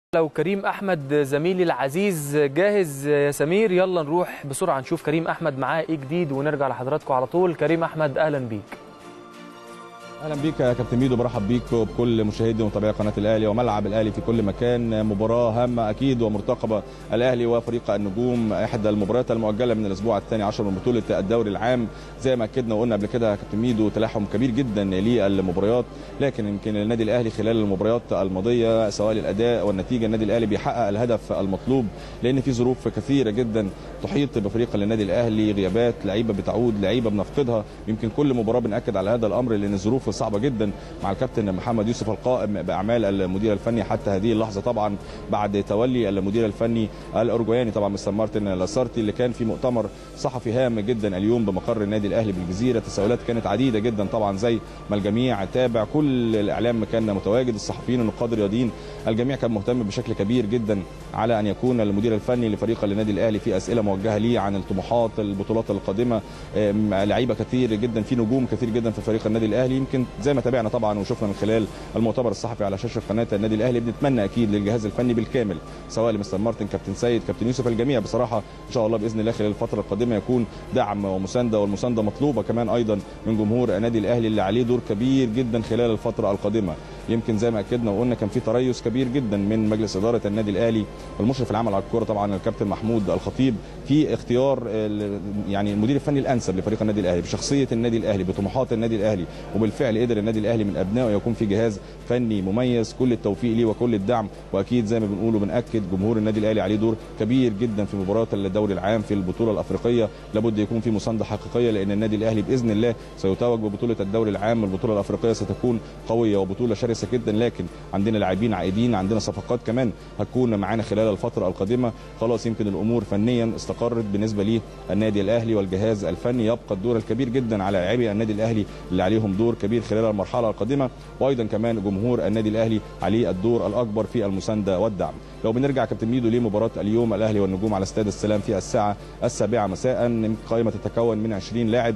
لو كريم احمد زميلي العزيز جاهز يا سمير يلا نروح بسرعه نشوف كريم احمد معاه ايه جديد ونرجع لحضراتكم على طول كريم احمد اهلا بيك اهلا بيك يا كابتن ميدو برحب بيك وبكل مشاهدي ومتابعي قناه الاهلي وملعب الاهلي في كل مكان مباراه هامه اكيد ومرتقبه الاهلي وفريق النجوم احدى المباريات المؤجله من الاسبوع الثاني عشر من بطوله الدوري العام زي ما اكدنا وقلنا قبل كده يا كابتن ميدو تلاحم كبير جدا للمباريات لكن يمكن النادي الاهلي خلال المباريات الماضيه سواء الاداء والنتيجه النادي الاهلي بيحقق الهدف المطلوب لان في ظروف كثيره جدا تحيط بفريق النادي الاهلي غيابات لعيبه بتعود لعيبه بنفقدها يمكن كل مباراه بناكد على هذا الامر لان الظروف صعبه جدا مع الكابتن محمد يوسف القائم باعمال المدير الفني حتى هذه اللحظه طبعا بعد تولي المدير الفني الاورجواني طبعا مستر مارتن لاسارتي اللي كان في مؤتمر صحفي هام جدا اليوم بمقر النادي الاهلي بالجزيره تساؤلات كانت عديده جدا طبعا زي ما الجميع تابع كل الاعلام كان متواجد الصحفيين النقاد الرياضيين الجميع كان مهتم بشكل كبير جدا على ان يكون المدير الفني لفريق النادي الاهلي في اسئله موجهه ليه عن الطموحات البطولات القادمه لعيبه كثير جدا في نجوم كثير جدا في فريق النادي الاهلي يمكن زي ما تابعنا طبعا وشفنا من خلال المؤتمر الصحفي على شاشه قناه النادي الاهلي بنتمنى اكيد للجهاز الفني بالكامل سواء لمستر مارتن كابتن سيد كابتن يوسف الجميع بصراحه ان شاء الله باذن الله خلال الفتره القادمه يكون دعم ومسانده والمسانده مطلوبه كمان ايضا من جمهور النادي الاهلي اللي عليه دور كبير جدا خلال الفتره القادمه يمكن زي ما اكدنا وقلنا كان في تريث كبير جدا من مجلس اداره النادي الاهلي والمشرف العام على الكوره طبعا الكابتن محمود الخطيب في اختيار يعني المدير الفني الانسب لفريق النادي الاهلي بشخصيه النادي الاهلي بطموحات النادي الاهلي وبالفعل قدر النادي الاهلي من ابنائه يكون في جهاز فني مميز كل التوفيق ليه وكل الدعم واكيد زي ما بنقول وبناكد جمهور النادي الاهلي عليه دور كبير جدا في مباراه الدوري العام في البطوله الافريقيه لابد يكون في مسانده حقيقيه لان النادي الاهلي باذن الله سيتوج ببطوله الدوري العام البطوله الافريقيه ستكون قويه وبطوله شرسه جدا لكن عندنا لاعبين عائدين عندنا صفقات كمان هتكون معانا خلال الفتره القادمه خلاص يمكن الامور فنيا استقرت بالنسبه للنادي الاهلي والجهاز الفني يبقى الدور الكبير جدا على لاعبي النادي الاهلي اللي عليهم دور كبير خلال المرحله القادمه وايضا كمان جمهور النادي الاهلي عليه الدور الاكبر في المسانده والدعم لو بنرجع كابتن ميدو لمباراه اليوم الاهلي والنجوم على استاد السلام في الساعه السابعه مساء قائمه تتكون من 20 لاعب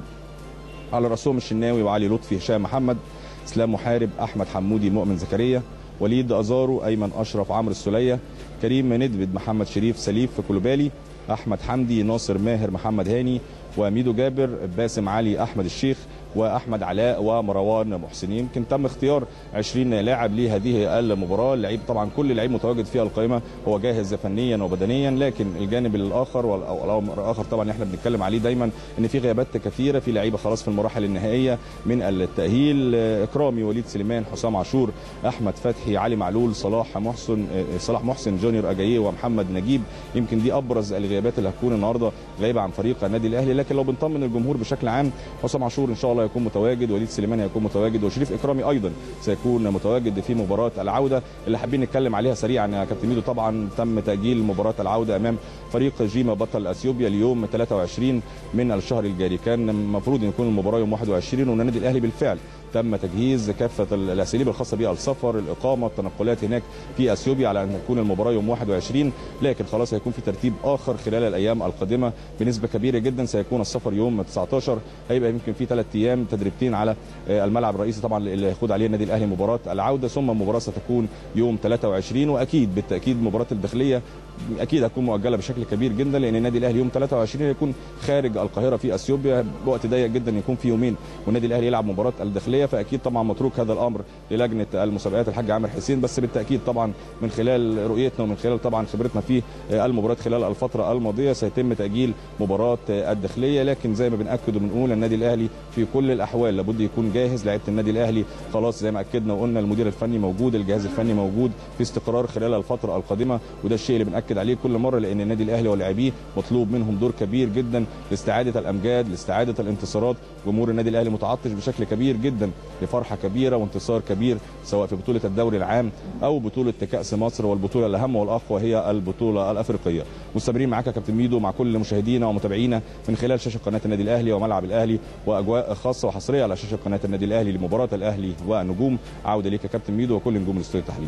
على راسهم الشناوي وعلي لطفي هشام محمد اسلام محارب احمد حمودي مؤمن زكريا وليد ازارو ايمن اشرف عمرو السوليه كريم ندبد محمد شريف سليف كولوبالي احمد حمدي ناصر ماهر محمد هاني وميدو جابر باسم علي احمد الشيخ واحمد علاء ومروان محسن يمكن تم اختيار 20 لاعب لهذه المباراه اللعيب طبعا كل لعيب متواجد في القائمه هو جاهز فنيا وبدنيا لكن الجانب الاخر او الامر الاخر طبعا احنا بنتكلم عليه دايما ان في غيابات كثيره في لعيبه خلاص في المراحل النهائيه من التاهيل اكرامي وليد سليمان حسام عاشور احمد فتحي علي معلول صلاح محسن صلاح محسن جونيور اجاييه ومحمد نجيب يمكن دي ابرز الغيابات اللي هتكون النهارده غايبه عن فريق النادي الاهلي لكن لو بنطمن الجمهور بشكل عام حسام عاشور ان شاء الله يكون متواجد وليد سليمان هيكون متواجد وشريف اكرامي ايضا سيكون متواجد في مباراه العوده اللي حابين نتكلم عليها سريعا يا كابتن ميدو طبعا تم تاجيل مباراه العوده امام فريق جيما بطل اثيوبيا اليوم 23 من الشهر الجاري كان المفروض ان يكون المباراه يوم 21 والنادي الاهلي بالفعل تم تجهيز كافه الاساليب الخاصه بالسفر الاقامه التنقلات هناك في اثيوبيا على ان تكون المباراه يوم 21 لكن خلاص هيكون في ترتيب اخر خلال الايام القادمه بنسبه كبيره جدا سيكون السفر يوم 19 هيبقى يمكن في ثلاث ايام تدريبتين على الملعب الرئيسي طبعا اللي هيخوض عليه النادي الاهلي مباراه العوده ثم المباراه ستكون يوم 23 واكيد بالتاكيد مباراه الداخليه اكيد هتكون مؤجله بشكل كبير جدا لان النادي الاهلي يوم 23 هيكون خارج القاهره في اثيوبيا بوقت ضيق جدا يكون في يومين والنادي الاهلي يلعب مباراه الداخليه فاكيد طبعا متروك هذا الامر للجنه المسابقات الحاج عامر حسين بس بالتاكيد طبعا من خلال رؤيتنا ومن خلال طبعا خبرتنا في المباراه خلال الفتره الماضيه سيتم تاجيل مباراه الداخليه لكن زي ما بناكد وبنقول النادي الاهلي في كل الاحوال لابد يكون جاهز لعيبه النادي الاهلي خلاص زي ما اكدنا وقلنا المدير الفني موجود الجهاز الفني موجود في استقرار خلال الفتره القادمه وده الشيء اللي بناكد عليه كل مره لان النادي الاهلي ولاعبيه مطلوب منهم دور كبير جدا لاستعاده الامجاد لاستعاده الانتصارات جمهور النادي الاهلي متعطش بشكل كبير جدا لفرحه كبيره وانتصار كبير سواء في بطوله الدوري العام او بطوله كاس مصر والبطوله الاهم والاقوى هي البطوله الافريقيه مستمرين معاك يا كابتن ميدو مع كل مشاهدينا ومتابعينا من خلال شاشه قناه النادي الاهلي وملعب الاهلي واجواء خاصه وحصريه على شاشه قناه النادي الاهلي لمباراه الاهلي والنجوم عوده ليك يا كابتن ميدو وكل نجوم الاستوديو التحليلي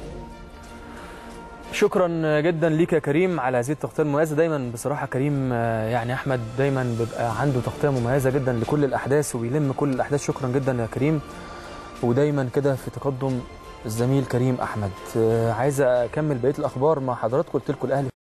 شكرا جدا ليك يا كريم على هذه التغطيه المميزه دايما بصراحه كريم يعني احمد دايما بيبقى عنده تغطيه مميزه جدا لكل الاحداث وبيلم كل الاحداث شكرا جدا يا كريم ودايما كده في تقدم الزميل كريم احمد آه، عايز اكمل بقيه الاخبار مع حضراتكم قلت لكم الاهلي